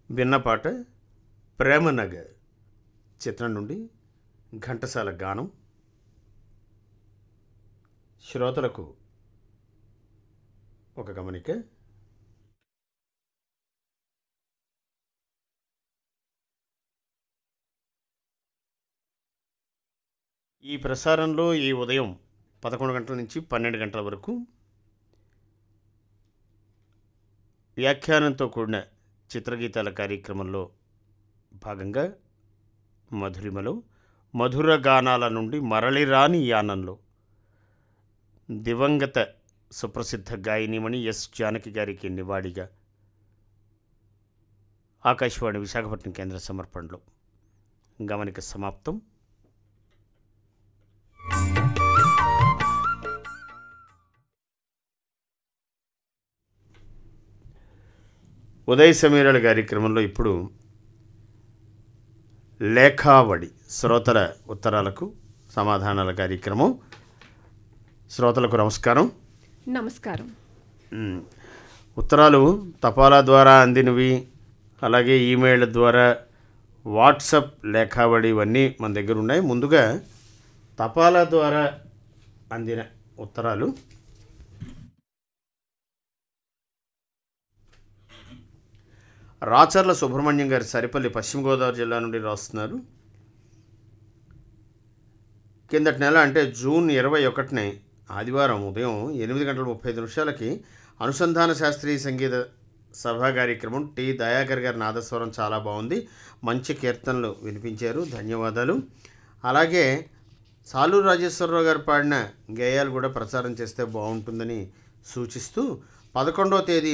విన్నపాట ప్రేమనగర్ చిత్రం నుండి ఘంటసాల గానం శ్రోతలకు ఒక గమనిక ఈ ప్రసారంలో ఈ ఉదయం పదకొండు గంటల నుంచి పన్నెండు గంటల వరకు వ్యాఖ్యానంతో కూడిన చిత్రగీతాల కార్యక్రమంలో భాగంగా మధురిమలో మధుర గానాల నుండి మరలిరాని యానంలో దివంగత సుప్రసిద్ధ గాయనిమణి ఎస్ జానకి గారికి నివాళిగా ఆకాశవాణి విశాఖపట్నం కేంద్ర సమర్పణలో గమనిక సమాప్తం ఉదయ సమీరాల కార్యక్రమంలో ఇప్పుడు లేఖావడి శ్రోతల ఉత్తరాలకు సమాధానాల కార్యక్రమం శ్రోతలకు నమస్కారం నమస్కారం మ్, ఉత్తరాలు తపాలా ద్వారా అందినవి అలాగే ఈమెయిల్ ద్వారా వాట్సప్ లేఖావళి ఇవన్నీ మన దగ్గర ఉన్నాయి ముందుగా తపాలా ద్వారా అందిన ఉత్తరాలు రాచర్ల సుబ్రహ్మణ్యం గారి సరిపల్లి పశ్చిమ గోదావరి జిల్లా నుండి రాస్తున్నారు కిందటి నెల అంటే జూన్ ఇరవై ఒకటిని ఆదివారం ఉదయం ఎనిమిది గంటల ముప్పై ఐదు నిమిషాలకి అనుసంధాన శాస్త్రీయ సంగీత సభా కార్యక్రమం టి దయాకర్ గారి నాదస్వరం చాలా బాగుంది మంచి కీర్తనలు వినిపించారు ధన్యవాదాలు అలాగే సాలూరు రాజేశ్వరరావు గారు పాడిన గేయాలు కూడా ప్రచారం చేస్తే బాగుంటుందని సూచిస్తూ పదకొండవ తేదీ